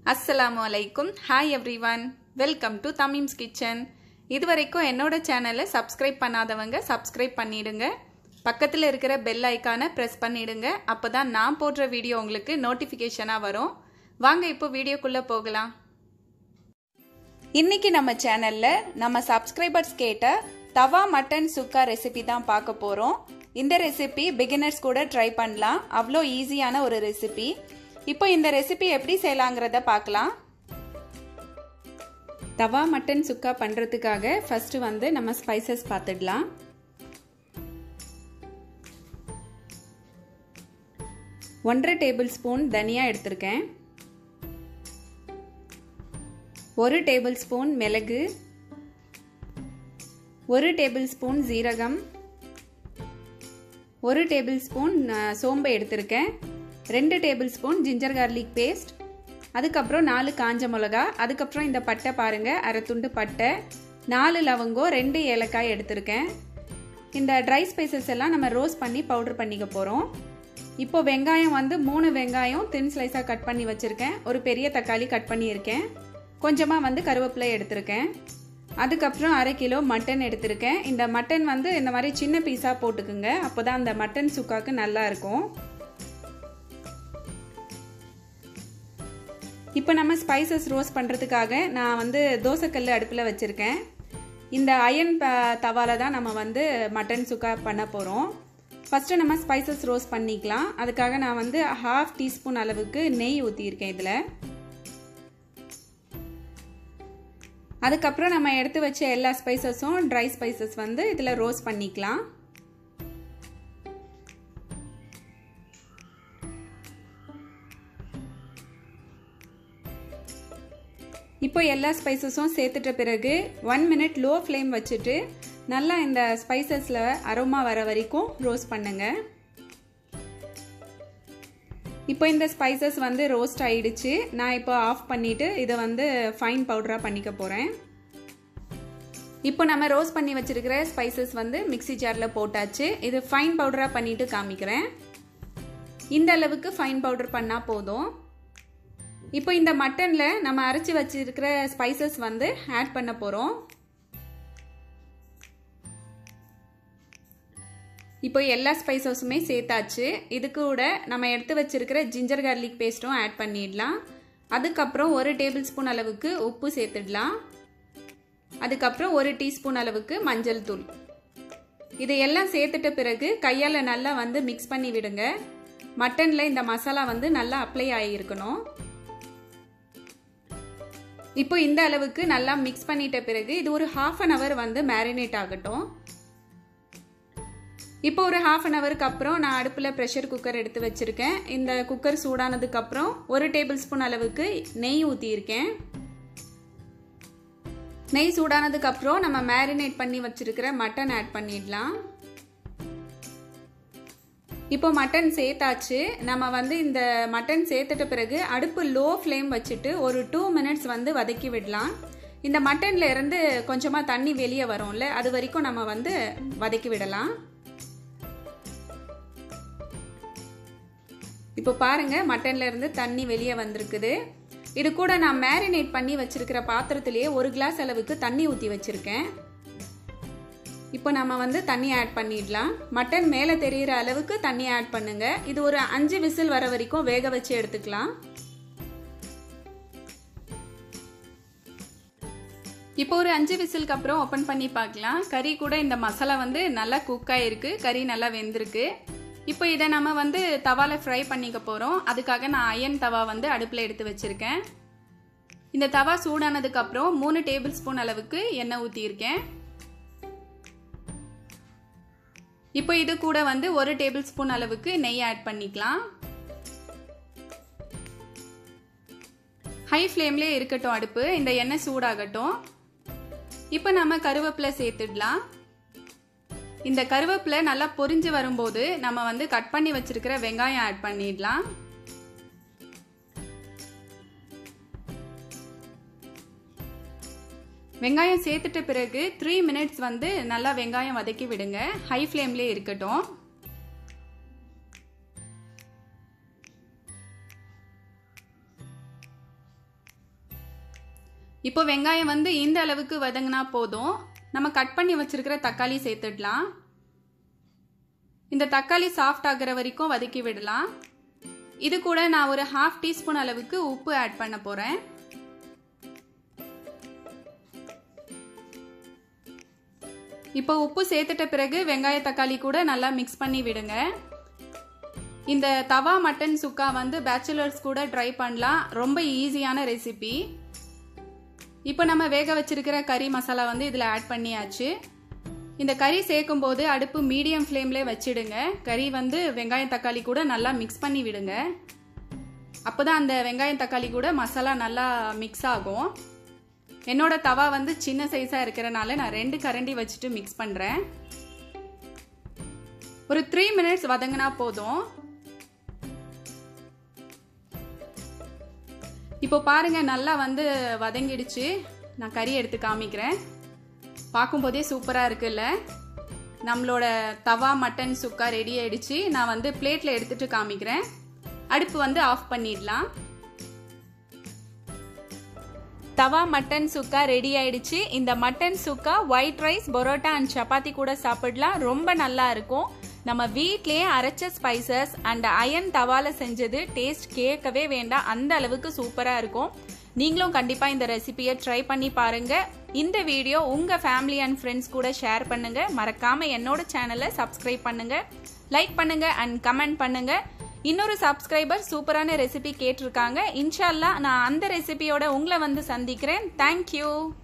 அஸ்ஸலாமு அலைக்கும் hi everyone welcome to Tamim's kitchen இது வரைக்கும் என்னோட சேனலை சப்ஸ்கிரைப் பண்ணாதவங்க சப்ஸ்கிரைப் பண்ணிடுங்க பக்கத்தில் இருக்கிற பெல் ஐக்கானை ப்ரெஸ் பண்ணிடுங்க அப்போ தான் நான் போடுற வீடியோ உங்களுக்கு நோட்டிஃபிகேஷனாக வரும் வாங்க இப்போ வீடியோக்குள்ளே போகலாம் இன்னைக்கு நம்ம சேனலில் நம்ம சப்ஸ்கிரைபர்ஸ் கேட்ட தவா மட்டன் சுக்கா ரெசிபி தான் பார்க்க போகிறோம் இந்த ரெசிபி பிகினர்ஸ் கூட ட்ரை பண்ணலாம் அவ்வளோ ஈஸியான ஒரு ரெசிபி இப்போ இந்த ரெசிபி எப்படி செய்யலாங்கிறத பார்க்கலாம் தவா மட்டன் சுக்கா பண்ணுறதுக்காக ஃபர்ஸ்ட் வந்து நம்ம ஸ்பைசஸ் பார்த்துடலாம் ஒன்றரை டேபிள் ஸ்பூன் தனியா எடுத்திருக்கேன் ஒரு டேபிள் ஸ்பூன் மிளகு ஒரு டேபிள் ஸ்பூன் ஜீரகம் ஒரு டேபிள் ஸ்பூன் சோம்பு எடுத்திருக்கேன் ரெண்டு tablespoon ginger garlic paste அதுக்கப்புறம் நாலு காஞ்ச மிளகா அதுக்கப்புறம் இந்த பட்டை பாருங்கள் அரை துண்டு பட்டை நாலு லவங்கம் ரெண்டு ஏலக்காய் எடுத்திருக்கேன் இந்த ட்ரை ஸ்பைசஸ் எல்லாம் நம்ம ரோஸ்ட் பண்ணி பவுடர் பண்ணிக்க போகிறோம் இப்போ வெங்காயம் வந்து மூணு வெங்காயம் தின் ஸ்லைஸாக கட் பண்ணி வச்சுருக்கேன் ஒரு பெரிய தக்காளி கட் பண்ணியிருக்கேன் கொஞ்சமாக வந்து கருவேப்பிலை எடுத்திருக்கேன் அதுக்கப்புறம் அரை கிலோ மட்டன் எடுத்திருக்கேன் இந்த மட்டன் வந்து இந்த மாதிரி சின்ன பீஸாக போட்டுக்குங்க அப்போ தான் அந்த மட்டன் சுக்காக்கு நல்லா இருக்கும் இப்போ நம்ம ஸ்பைசஸ் ரோஸ்ட் பண்ணுறதுக்காக நான் வந்து தோசைக்கல் அடுப்பில் வச்சுருக்கேன் இந்த அயன் தவால தான் நம்ம வந்து மட்டன் சுக்கா பண்ண போகிறோம் ஃபஸ்ட்டு நம்ம ஸ்பைசஸ் ரோஸ்ட் பண்ணிக்கலாம் அதுக்காக நான் வந்து ஹாஃப் டீஸ்பூன் அளவுக்கு நெய் ஊற்றியிருக்கேன் இதில் அதுக்கப்புறம் நம்ம எடுத்து வச்ச எல்லா ஸ்பைசஸும் ட்ரை ஸ்பைசஸ் வந்து இதில் ரோஸ்ட் பண்ணிக்கலாம் இப்போ எல்லா ஸ்பைசஸும் சேர்த்துட்ட பிறகு ஒன் மினிட் லோ ஃப்ளேம் வச்சுட்டு நல்லா இந்த ஸ்பைசஸில் அரோமா வர வரைக்கும் ரோஸ்ட் பண்ணுங்க இப்போ இந்த ஸ்பைசஸ் வந்து ரோஸ்ட் ஆயிடுச்சு நான் இப்போ ஆஃப் பண்ணிவிட்டு இதை வந்து ஃபைன் பவுடராக பண்ணிக்க போகிறேன் இப்போ நம்ம ரோஸ்ட் பண்ணி வச்சிருக்கிற ஸ்பைசஸ் வந்து மிக்சி ஜாரில் போட்டாச்சு இது ஃபைன் பவுடராக பண்ணிட்டு காமிக்கிறேன் இந்த அளவுக்கு ஃபைன் பவுடர் பண்ணால் போதும் இப்போ இந்த மட்டனில் நம்ம அரைச்சி வச்சிருக்கிற ஸ்பைசஸ் வந்து ஆட் பண்ண போகிறோம் இப்போ எல்லா ஸ்பைசஸுமே சேர்த்தாச்சு இது கூட நம்ம எடுத்து வச்சிருக்கிற ஜிஞ்சர் கார்லிக் பேஸ்ட்டும் ஆட் பண்ணிடலாம் அதுக்கப்புறம் ஒரு டேபிள் ஸ்பூன் அளவுக்கு உப்பு சேர்த்துடலாம் அதுக்கப்புறம் ஒரு டீஸ்பூன் அளவுக்கு மஞ்சள் தூள் இதை எல்லாம் சேர்த்துட்ட பிறகு கையால் நல்லா வந்து மிக்ஸ் பண்ணி விடுங்க மட்டனில் இந்த மசாலா வந்து நல்லா அப்ளை ஆகியிருக்கணும் இப்போ இந்த அளவுக்கு நல்லா மிக்ஸ் பண்ணிட்ட பிறகு இது ஒரு ஹாஃப் அன் ஹவர் வந்து மேரினேட் ஆகட்டும் இப்போ ஒரு ஹாஃப் அன் ஹவருக்கு அப்புறம் நான் அடுப்பில் ப்ரெஷர் குக்கர் எடுத்து வச்சுருக்கேன் இந்த குக்கர் சூடானதுக்கப்புறம் ஒரு டேபிள் ஸ்பூன் அளவுக்கு நெய் ஊற்றியிருக்கேன் நெய் சூடானதுக்கப்புறம் நம்ம மேரினேட் பண்ணி வச்சுருக்கிற மட்டன் ஆட் பண்ணிடலாம் இப்போ மட்டன் சேர்த்தாச்சு நம்ம வந்து இந்த மட்டன் சேர்த்துட்ட பிறகு அடுப்பு லோ ஃப்ளேம் வச்சுட்டு ஒரு டூ மினிட்ஸ் வந்து வதக்கி விடலாம் இந்த மட்டன்ல இருந்து கொஞ்சமாக தண்ணி வெளியே வரும்ல அது வரைக்கும் நம்ம வந்து வதக்கி விடலாம் இப்போ பாருங்க மட்டன்ல இருந்து தண்ணி வெளியே வந்திருக்குது இது கூட நான் மேரினேட் பண்ணி வச்சிருக்கிற பாத்திரத்திலேயே ஒரு கிளாஸ் அளவுக்கு தண்ணி ஊற்றி வச்சிருக்கேன் இப்போ நம்ம வந்து தண்ணி ஆட் பண்ணிடலாம் மட்டன் மேலே தெரிகிற அளவுக்கு தண்ணி ஆட் பண்ணுங்க இது ஒரு அஞ்சு விசில் வர வரைக்கும் வேக வச்சு எடுத்துக்கலாம் இப்போ ஒரு அஞ்சு விசிலுக்கு அப்புறம் ஓப்பன் பண்ணி பார்க்கலாம் கறி கூட இந்த மசாலா வந்து நல்லா குக் ஆயிருக்கு கறி நல்லா வெந்திருக்கு இப்போ இதை நம்ம வந்து தவால ஃப்ரை பண்ணிக்க போகிறோம் அதுக்காக நான் அயன் தவா வந்து அடுப்பில் எடுத்து வச்சுருக்கேன் இந்த தவா சூடானதுக்கப்புறம் மூணு டேபிள் ஸ்பூன் அளவுக்கு எண்ணெய் ஊற்றியிருக்கேன் இப்போ இது கூட வந்து ஒரு டேபிள் ஸ்பூன் அளவுக்கு நெய் ஆட் பண்ணிக்கலாம் ஹை ஃப்ளேம்லேயே இருக்கட்டும் அடுப்பு இந்த எண்ணெய் சூடாகட்டும் இப்போ நம்ம கருவேப்பிலை சேர்த்துடலாம் இந்த கருவேப்பிலை நல்லா பொரிஞ்சு வரும்போது நம்ம வந்து கட் பண்ணி வச்சிருக்கிற வெங்காயம் ஆட் பண்ணிடலாம் வெங்காயம் சேர்த்துட்ட பிறகு த்ரீ மினிட்ஸ் வந்து நல்லா வெங்காயம் வதக்கி விடுங்க ஹை ஃப்ளேம்லேயே இருக்கட்டும் இப்போ வெங்காயம் வந்து இந்த அளவுக்கு வதங்கினா போதும் நம்ம கட் பண்ணி வச்சிருக்கிற தக்காளி சேர்த்துடலாம் இந்த தக்காளி சாஃப்ட் ஆகிற வரைக்கும் வதக்கி விடலாம் இது கூட நான் ஒரு ஹாஃப் டீஸ்பூன் அளவுக்கு உப்பு ஆட் பண்ண போகிறேன் இப்போ உப்பு சேர்த்துட்ட பிறகு வெங்காய தக்காளி கூட நல்லா மிக்ஸ் பண்ணி விடுங்க இந்த தவா மட்டன் சுக்கா வந்து பேச்சுலர்ஸ் கூட ட்ரை பண்ணலாம் ரொம்ப ஈஸியான ரெசிபி இப்போ நம்ம வேக வச்சிருக்கிற கறி மசாலா வந்து இதில் ஆட் பண்ணியாச்சு இந்த கறி சேர்க்கும் போது அடுப்பு மீடியம் ஃப்ளேம்லேயே வச்சிடுங்க கறி வந்து வெங்காயம் தக்காளி கூட நல்லா மிக்ஸ் பண்ணி விடுங்க அப்போ தான் அந்த வெங்காயம் தக்காளி கூட மசாலா நல்லா மிக்ஸ் ஆகும் என்னோட தவா வந்து சின்ன சைஸாக இருக்கிறனால நான் ரெண்டு கரண்டி வச்சுட்டு மிக்ஸ் பண்ணுறேன் ஒரு த்ரீ மினிட்ஸ் வதங்கினா போதும் இப்போ பாருங்க நல்லா வந்து வதங்கிடுச்சு நான் கறி எடுத்து காமிக்கிறேன் பார்க்கும்போதே சூப்பராக இருக்குல்ல நம்மளோட தவா மட்டன் சுக்கா ரெடி ஆயிடுச்சு நான் வந்து பிளேட்டில் எடுத்துட்டு காமிக்கிறேன் அடுப்பு வந்து ஆஃப் பண்ணிடலாம் தவா மட்டன் சுக்கா ரெடி ஆயிடுச்சு இந்த mutton chukka white rice parotta and chapati கூட சாப்பிடலாம் ரொம்ப நல்லா இருக்கும் நம்ம வீட்லயே அரைச்ச ஸ்பைசஸ் அண்ட் அயன் தவால செஞ்சது டேஸ்ட் கேட்கவே வேண்டாம் அந்த அளவுக்கு சூப்பரா இருக்கும் நீங்களும் கண்டிப்பா இந்த ரெசிபியை ட்ரை பண்ணி பாருங்க இந்த வீடியோ உங்க ஃபேமிலி அண்ட் ஃப்ரெண்ட்ஸ் கூட ஷேர் பண்ணுங்க மறக்காம என்னோட சேனலை சப்ஸ்கிரைப் பண்ணுங்க லைக் பண்ணுங்க அண்ட் கமெண்ட் பண்ணுங்க இன்னொரு சப்ஸ்கிரைபர் சூப்பரான ரெசிபி கேட்டிருக்காங்க இன்ஷால்லா நான் அந்த ரெசிபியோட உங்களை வந்து சந்திக்கிறேன் தேங்க்யூ